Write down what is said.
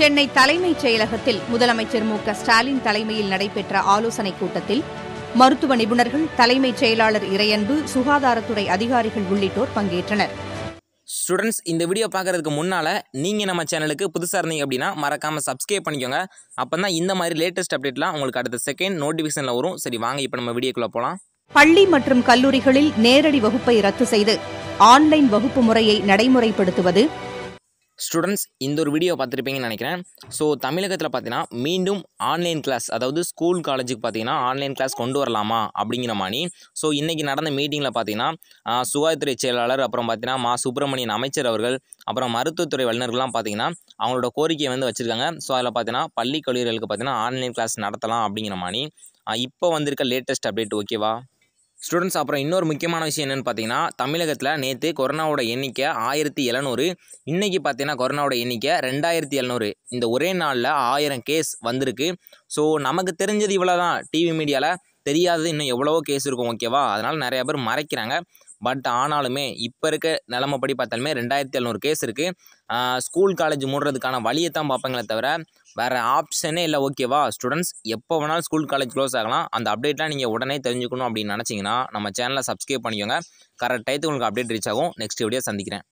சென்னை தலைமைச் செயலகத்தில் முதலமைச்சர் மு க ஸ்டாலின் தலைமையில் நடைபெற்ற ஆலோசனைக் கூட்டத்தில் மருத்துவ நிபுணர்கள் தலைமைச் செயலாளர் இறையன்பு சுகாதாரத்துறை அதிகாரிகள் உள்ளிட்டோர் பங்கேற்றனர் ஸ்டூடெண்ட்ஸ் இந்த வீடியோ பார்க்குறதுக்கு முன்னால் நீங்கள் நம்ம சேனலுக்கு புதுசாக இருந்தீங்க அப்படின்னா மறக்காமல் சப்ஸ்கிரைப் பண்ணிக்கோங்க அப்போ தான் இந்த மாதிரி லேட்டஸ்ட் அப்டேட்லாம் உங்களுக்கு அடுத்த செகண்ட் நோட்டிஃபிகேஷனில் வரும் சரி வாங்க இப்போ நம்ம வீடியோக்குள்ளே போகலாம் பள்ளி மற்றும் கல்லூரிகளில் நேரடி வகுப்பை ரத்து செய்து ஆன்லைன் வகுப்பு முறையை நடைமுறைப்படுத்துவது ஸ்டூடெண்ட்ஸ் இந்த ஒரு வீடியோ பார்த்துருப்பீங்கன்னு நினைக்கிறேன் ஸோ தமிழகத்தில் பார்த்தீங்கன்னா மீண்டும் ஆன்லைன் கிளாஸ் அதாவது ஸ்கூல் காலேஜுக்கு பார்த்தீங்கன்னா ஆன்லைன் கிளாஸ் கொண்டு வரலாமா அப்படிங்கிற மாதிரி ஸோ இன்றைக்கி நடந்த மீட்டிங்கில் பார்த்தீங்கன்னா ஆஹ், சுகாதாரத்துறை செயலாளர் அப்புறம் பார்த்தீங்கன்னா மா சுப்பிரமணியன் அமைச்சர் அவர்கள் அப்புறம் மருத்துவத்துறை வல்லுநர்கள்லாம் பார்த்தீங்கன்னா அவங்களோட கோரிக்கையை வந்து வச்சுருக்காங்க ஸோ அதில் பார்த்தீங்கன்னா பள்ளி கல்லூரிகளுக்கு பார்த்தீங்கன்னா ஆன்லைன் கிளாஸ் நடத்தலாம் அப்படிங்கிற மாதிரி ஆஹ், இப்போ வந்திருக்க லேட்டஸ்ட் அப்டேட் ஓகேவா ஸ்டூடெண்ட்ஸ் அப்புறம் இன்னொரு முக்கியமான விஷயம் என்னென்னு பார்த்தீங்கன்னா தமிழகத்தில் நேற்று கொரோனாவோட எண்ணிக்கை ஆயிரத்தி எழுநூறு இன்றைக்கி பார்த்தீங்கன்னா கொரோனாவோட எண்ணிக்கை ரெண்டாயிரத்தி எழுநூறு இந்த ஒரே நாளில் ஆயிரம் கேஸ் வந்திருக்கு ஸோ நமக்கு தெரிஞ்சது இவ்வளோ தான் டிவி மீடியாவில் தெரியாதது இன்னும் எவ்வளவோ கேஸ் இருக்கும் ஓகேவா அதனால் நிறைய பேர் மறைக்கிறாங்க பட் ஆனாலுமே இப்போ இருக்க நிலமைப்படி பார்த்தாலுமே ரெண்டாயிரத்தி எழுநூறு கேஸ் இருக்குது ஸ்கூல் காலேஜ் மூடுறதுக்கான வழியை தான் பார்ப்பாங்களே தவிர வேறு ஆப்ஷனே இல்லை ஓகேவா ஸ்டூடெண்ட்ஸ் எப்போ வேணாலும் ஸ்கூல் காலேஜ் க்ளோஸ் ஆகலாம் அந்த அப்டேட்லாம் நீங்கள் உடனே தெரிஞ்சுக்கணும் அப்படின்னு நினச்சிங்கன்னா நம்ம சேனலை சப்ஸ்கிரைப் பண்ணிக்கோங்க கரெக்ட் டயத்துக்கு உங்களுக்கு அப்டேட் ரீச் ஆகும் நெக்ஸ்ட் வீடியோ சந்திக்கிறேன்